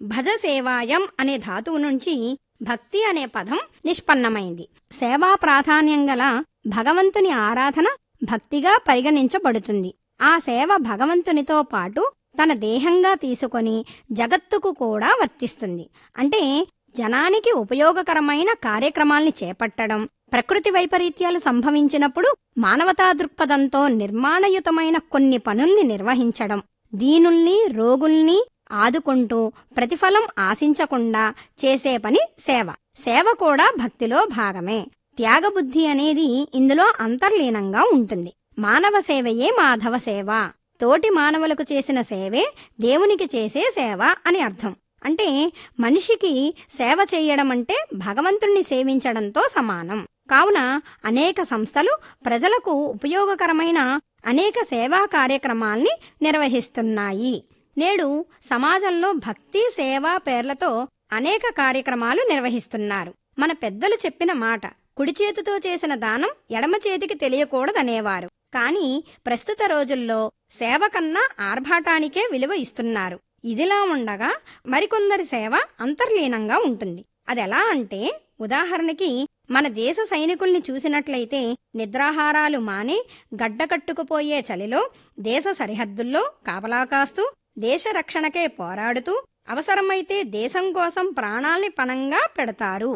భజ సేవాయం అనే ధాతువు నుంచి భక్తి అనే పదం నిష్పన్నమైంది సేవా ప్రాధాన్యం గల భగవంతుని ఆరాధన భక్తిగా పరిగణించబడుతుంది ఆ సేవ భగవంతునితో పాటు తన దేహంగా తీసుకొని జగత్తుకు కూడా వర్తిస్తుంది అంటే జనానికి ఉపయోగకరమైన కార్యక్రమాల్ని చేపట్టడం ప్రకృతి వైపరీత్యాలు సంభవించినప్పుడు మానవతా దృక్పథంతో నిర్మాణయుతమైన కొన్ని పనుల్ని నిర్వహించడం దీనుల్ని రోగుల్ని ఆదుకుంటూ ప్రతిఫలం ఆశించకుండా చేసే పని సేవ సేవ కూడా భక్తిలో భాగమే త్యాగబుద్ధి అనేది ఇందులో అంతర్లీనంగా ఉంటుంది మానవ సేవయే మాధవ సేవ తోటి మానవులకు చేసిన సేవే దేవునికి చేసే సేవ అని అర్థం అంటే మనిషికి సేవ చేయడం అంటే భగవంతుణ్ణి సేవించడంతో సమానం కావున అనేక సంస్థలు ప్రజలకు ఉపయోగకరమైన అనేక సేవా కార్యక్రమాల్ని నిర్వహిస్తున్నాయి నేడు సమాజంలో భక్తి సేవ పేర్లతో అనేక కార్యక్రమాలు నిర్వహిస్తున్నారు మన పెద్దలు చెప్పిన మాట కుడి చేతితో చేసిన దానం ఎడమ చేతికి తెలియకూడదనేవారు కానీ ప్రస్తుత రోజుల్లో సేవ కన్నా ఆర్భాటానికే విలువ ఇస్తున్నారు ఇదిలా ఉండగా మరికొందరి సేవ అంతర్లీనంగా ఉంటుంది అదెలా అంటే ఉదాహరణకి మన దేశ సైనికుల్ని చూసినట్లయితే నిద్రాహారాలు మాని గడ్డకట్టుకుపోయే చలిలో దేశ సరిహద్దుల్లో కాపలా కాస్తూ దేశ రక్షణకే పోరాడుతూ అవసరమైతే దేశం కోసం ప్రాణాల్ని పణంగా పెడతారు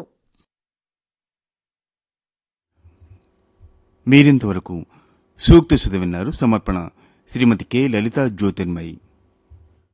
మీరింతవరకు సూక్తి సుధ విన్నారు సమర్పణ శ్రీమతి కె లలిత జ్యోతిర్మయి